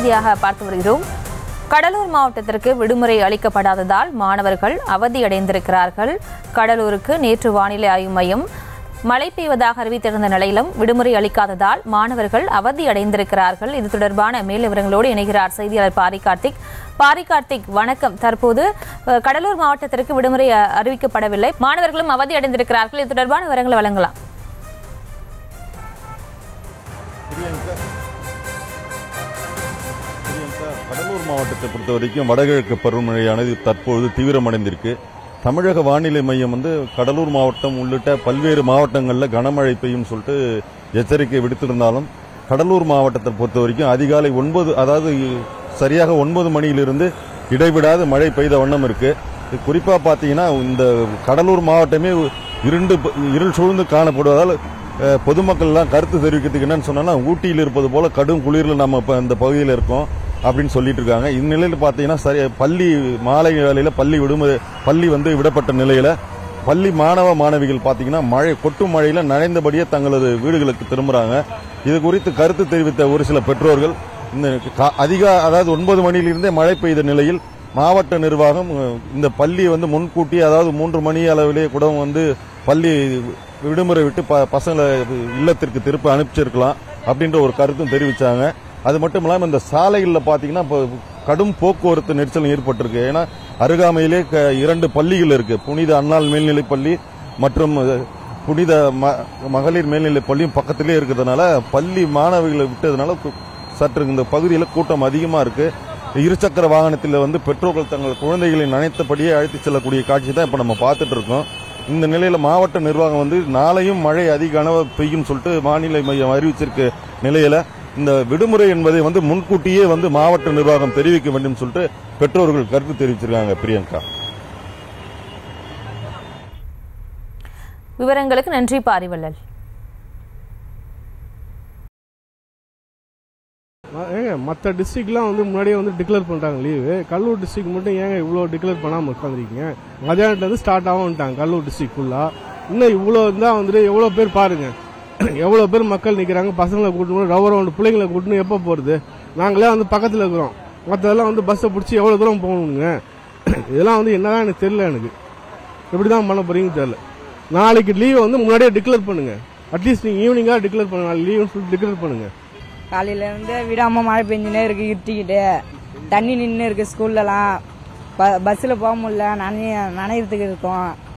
செய்தியாக பார்த்து வருகிறோம் கடலூர் மாவட்டத்திற்கு விடுமுறை அளிக்கப்படாததால் மாணவர்கள் அவதியடைந்திருக்கிறார்கள் கடலூருக்கு நேற்று வானிலை ஆய்வு மையம் மழை பெய்வதாக அறிவித்திருந்த நிலையிலும் விடுமுறை அளிக்காததால் மாணவர்கள் அவதியடைந்திருக்கிறார்கள் இது தொடர்பான மேல் விவரங்களோடு இணைகிறார் செய்தியாளர் பாரி கார்த்திக் பாரி கார்த்திக் வணக்கம் தற்போது அஹ், கடலூர் மாவட்டத்திற்கு விடுமுறை அஹ், அறிவிக்கப்படவில்லை மாணவர்களும் அவதியடைந்திருக்கிறார்கள் இது தொடர்பான விவரங்களை வழங்கலாம் பிரியங்கா பிரியங்கா கடலூர் மாவட்டத்தை பொறுத்த வரைக்கும் வடகிழக்கு பருவமழையானது தற்பொழுது தீவிரமடைந்திருக்கு தமிழக வானிலை மையம் வந்து கடலூர் மாவட்டம் உள்ளிட்ட பல்வேறு மாவட்டங்களில் கனமழை பெய்யும் சொல்லிட்டு எச்சரிக்கை விடுத்திருந்தாலும் கடலூர் மாவட்டத்தை பொறுத்த வரைக்கும் அதிகாலை ஒன்பது அதாவது சரியாக ஒன்பது மணியிலிருந்து இடைவிடாத மழை பெய்த வண்ணம் இருக்கு குறிப்பா பார்த்தீங்கன்னா இந்த கடலூர் மாவட்டமே இருண்டு இருள் சூழ்ந்து காணப்படுவதால் அஹ், பொதுமக்கள்லாம் கருத்து தெரிவிக்கிறதுக்கு என்னன்னு சொன்னா ஊட்டியில் இருப்பது போல கடும் குளிரில் நம்ம இப்போ இந்த பகுதியில் இருக்கோம் அப்படின்னு சொல்லிட்டு இருக்காங்க இந்நிலையில் பார்த்தீங்கன்னா சரி பள்ளி மாலை வேளையில் பள்ளி விடுமுறை பள்ளி வந்து விடப்பட்ட நிலையில பள்ளி மாணவ மாணவிகள் பார்த்தீங்கன்னா மழை கொட்டும் மழையில நனைந்தபடியே தங்களது வீடுகளுக்கு திரும்புறாங்க இது குறித்து கருத்து தெரிவித்த ஒரு சில பெற்றோர்கள் இந்த கா- அதிக அதாவது ஒன்பது மணியிலிருந்தே மழை பெய்த நிலையில் மாவட்ட நிர்வாகம் அஹ், இந்த பள்ளி வந்து முன்கூட்டி அதாவது மூன்று மணி அளவிலே கூட வந்து பள்ளி விடுமுறை விட்டு ப- பசங்களை இல்லத்திற்கு திருப்பி அனுப்பிச்சிருக்கலாம் அப்படின்ற ஒரு கருத்தும் தெரிவிச்சாங்க அது மட்டும் இல்லாமல் இந்த சாலைகளில் பார்த்தீங்கன்னா இப்போ கடும் போக்குவரத்து நெரிசல் ஏற்பட்டிருக்கு ஏன்னா அருகாமையிலே க- இரண்டு பள்ளிகள் இருக்கு புனித அண்ணாள் மேல்நிலைப் பள்ளி மற்றும் அஹ், புனித ம- மகளிர் மேல்நிலைப் பள்ளியும் பக்கத்திலே இருக்கிறதுனால பள்ளி மாணவிகளை விட்டதுனால கு- சற்று இந்த பகுதியில் கூட்டம் அதிகமாக இருக்கு இருசக்கர வாகனத்தில் வந்து பெற்றோர்கள் தங்கள் குழந்தைகளை நினைத்தபடியே அழைத்து செல்லக்கூடிய காட்சி தான் இப்போ நம்ம பார்த்துட்டு இருக்கோம் இந்த நிலையில மாவட்ட நிர்வாகம் வந்து நாளையும் மழை அதிக அளவு பெய்யும் சொல்லிட்டு வானிலை மையம் அறிவிச்சிருக்க நிலையில இந்த விடுமுறை என்பதை வந்து முன்கூட்டியே வந்து மாவட்ட நிர்வாகம் தெரிவிக்க வேண்டும் சொல்லிட்டு பெற்றோர்கள் கருத்து தெரிவிச்சிருக்காங்க பிரியங்கா விவரங்களுக்கு நன்றி பாரிவள்ளல் ம- ஏங்க மற்ற டிஸ்ட்ரிக்ட்லாம் வந்து முன்னாடியே வந்து டிக்ளேர் பண்ணிட்டாங்க லீவு கல்லூர் டிஸ்ட்ரிக்ட் மட்டும் ஏங்க இவ்வளோ டிக்ளேர் பண்ணாமல் உட்காந்துருக்கீங்க மதியானத்துலேருந்து ஸ்டார்ட் ஆகும்ட்டாங்க கல்லூர் டிஸ்ட்ரிக்ட் ஃபுல்லாக இன்னும் இவ்வளோ இருந்தால் வந்துட்டு எவ்வளோ பேர் பாருங்க எவ்வளோ பேர் மக்கள் நிற்கிறாங்க பசங்களை கூட்டணும் ரவர் ரவுண்டு பிள்ளைங்களை கூட்டணும் எப்போ போகிறது நாங்களே வந்து பக்கத்தில் இருக்கிறோம் மற்றதெல்லாம் வந்து பஸ்ஸை பிடிச்சி எவ்வளோ தூரம் போகணுங்க இதெல்லாம் வந்து என்னதான் எனக்கு தெரியல எனக்கு எப்படி தான் பண்ண போறீங்கன்னு தெரியல நாளைக்கு லீவை வந்து முன்னாடியே டிக்ளேர் பண்ணுங்க அட்லீஸ்ட் நீங்கள் ஈவினிங்காக டிக்ளேர் பண்ணுங்க நாளைக்கு லீவுன்னு சொல்லிட்டு டிக்ளேர் பண்ணுங்க காலையில இருந்து விடாம மழை பெஞ்சுனே இருக்கு இருட்டிக்கிட்டு தண்ணி நின்று இருக்கு ஸ்கூல்லலாம் ப பஸ்ஸில் போக முடியல நனைய நனையிறதுக்கு இருக்கோம்